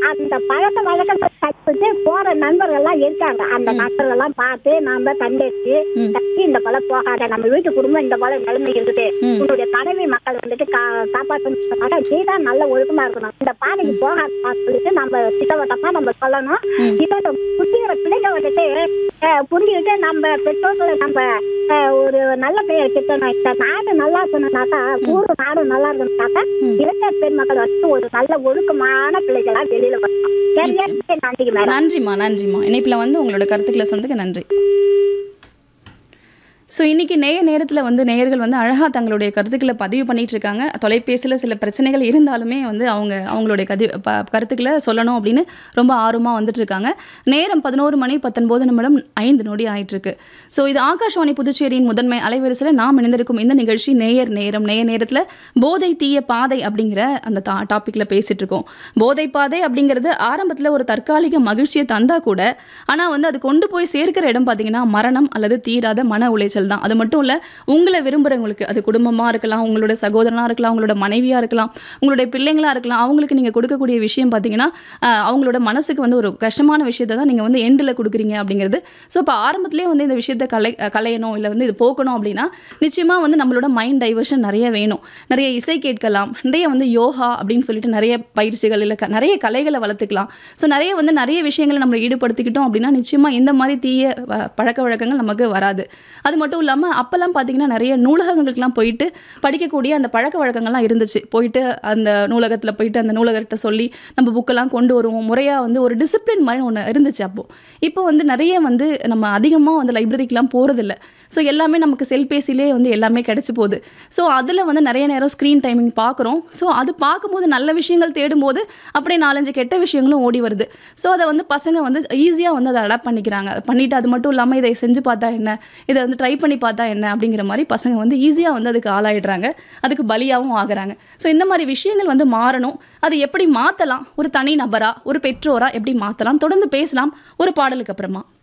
அந்த பழக்க வழக்கங்கள் கற்றுட்டு போற நண்பர்கள் எல்லாம் இருக்காங்க அந்த நண்பர்கள் எல்லாம் பார்த்து நாம கண்டெடுத்து ம். தப்பி இந்த பழம் போகாத நம்ம வீட்டு குடும்பம் இந்த பழம் நிலைமை இருக்குது ம். உன்னுடைய கனவை மக்கள் வந்துட்டு கா- காப்பாற்றணுன்றதுக்காக நீ தான் நல்ல ஒழுக்கமா இருக்கணும் இந்த பாதைக்கு போகாத சொல்லிட்டு நம்ம திட்டவட்டமா நம்ம சொல்லணும் ம். இதோட புரிஞ்சுக்கிற பிள்ளைங்க வந்துட்டு அஹ், புரிஞ்சுக்கிட்டு நம்ம பெற்றோர்களை நம்ம அஹ், ஒரு நல்ல பெயர் திட்டணும் இந்த நாடு நல்லா இருக்கணும்னாக்கா ஊரு நாடு நல்லா இருக்கணும்னாக்கா ம். இளைஞர் பெண் மக்கள் வந்து ஒரு நல்ல ஒழுக்கமான பிள்ளைகளா வெளியில வரணும் சரியா நன்றி மேடம் நன்றிம்மா நன்றிம்மா இணைப்பில் வந்து உங்களோட கருத்துக்களை சொன்னதுக்கு நன்றி ஸோ இன்றைக்கி நேய நேரத்தில் வந்து நேயர்கள் வந்து அழகாக தங்களுடைய கருத்துக்களை பதிவு பண்ணிட்டு இருக்காங்க தொலைபேசியில் சில பிரச்சனைகள் இருந்தாலுமே வந்து அவங்க அவங்களுடைய கதி ப கருத்துக்களை சொல்லணும் அப்படின்னு ரொம்ப ஆர்வமாக வந்துட்டு இருக்காங்க நேரம் பதினோரு மணி பத்தொன்பது நிமிடம் ஐந்து நொடி ஆயிட்டிருக்கு ஸோ இது ஆகாஷ்வாணி புதுச்சேரியின் முதன்மை அலைவரிசையில் நாம் இணைந்திருக்கும் இந்த நிகழ்ச்சி நேயர் நேரம் நேய நேரத்தில் போதை தீய பாதை அப்படிங்கிற அந்த தா டாப்பிக்கில் பேசிட்டு இருக்கோம் போதை பாதை அப்படிங்கிறது ஆரம்பத்தில் ஒரு தற்காலிக மகிழ்ச்சியை தந்தா கூட ஆனால் வந்து அது கொண்டு போய் சேர்க்கிற இடம் பார்த்தீங்கன்னா மரணம் அல்லது தீராத மன உளைச்சல் தான் அது மட்டும் இல்லை உங்களை விரும்புகிறவங்களுக்கு அது குடும்பமாக இருக்கலாம் உங்களோட சகோதரனாக இருக்கலாம் உங்களோட மனைவியாக இருக்கலாம் உங்களுடைய பிள்ளைங்களா இருக்கலாம் அவங்களுக்கு நீங்கள் கொடுக்கக்கூடிய விஷயம் பார்த்தீங்கன்னா ஆஹ், அவங்களோட மனசுக்கு வந்து ஒரு கஷ்டமான விஷயத்தை தான் நீங்கள் வந்து எண்டில் கொடுக்குறீங்க அப்படிங்கிறது ஸோ இப்போ ஆரம்பத்திலே வந்து இந்த விஷயத்தை கலை கலையணும் இல்லை வந்து இது போக்கணும் அப்படின்னா நிச்சயமாக வந்து நம்மளோட மைண்ட் டைவர்ஷன் நிறைய வேணும் நிறைய இசை கேட்கலாம் நிறைய வந்து யோகா அப்படின்னு சொல்லிட்டு நிறைய பயிற்சிகள் இல்லை க- நிறைய கலைகளை வளர்த்துக்கலாம் ஸோ நிறைய வந்து நிறைய விஷயங்களை நம்ம ஈடுபடுத்திக்கிட்டோம் அப்படின்னா நிச்சயமாக இந்த மாதிரி தீய வ- பழக்க வழக்கங்கள் நமக்கு வராது அது மட்டும் இல்லாமல் அப்போல்லாம் பார்த்தீங்கன்னா நிறைய நூலகங்களுக்கெல்லாம் போயிட்டு படிக்கக்கூடிய அந்த பழக்க வழக்கங்கள்லாம் இருந்துச்சு போயிட்டு அந்த நூலகத்தில் போயிட்டு அந்த நூலகர்கிட்ட சொல்லி நம்ம புக்கெல்லாம் கொண்டு வருவோம் முறையாக வந்து ஒரு டிசிப்ளின் மாதிரி ஒன்று இருந்துச்சு அப்போது இப்போ வந்து நிறைய வந்து நம்ம அதிகமாக வந்து லைப்ரரிக்கெலாம் போகிறதில்ல ஸோ எல்லாமே நமக்கு செல்பேசிலே வந்து எல்லாமே கிடச்சி போகுது ஸோ அதில் வந்து நிறைய நேரம் ஸ்க்ரீன் டைமிங் பார்க்குறோம் ஸோ அது பார்க்கும்போது நல்ல விஷயங்கள் தேடும்போது அப்படியே நாலஞ்சு கெட்ட விஷயங்களும் ஓடி வருது ஸோ அதை வந்து பசங்க வந்து ஈஸியாக வந்து அதை அடாப்ட் பண்ணிக்கிறாங்க அதை பண்ணிட்டு அது மட்டும் இல்லாமல் இதை செஞ்சு பார்த்தா என்ன இதை வந்து ட்ரை பண்ணி பார்த்தா என்ன அப்படிங்கிற மாதிரி பசங்க வந்து ஈஸியாக வந்து அதுக்கு ஆளாயிடுறாங்க அதுக்கு பலியாகவும் ஆகுறாங்க ஸோ இந்த மாதிரி விஷயங்கள் வந்து மாறணும் அது எப்படி மாற்றலாம் ஒரு தனி நபரா ஒரு பெற்றோரா எப்படி மாற்றலாம் தொடர்ந்து பேசலாம் ஒரு பாடலுக்கு அப்புறமா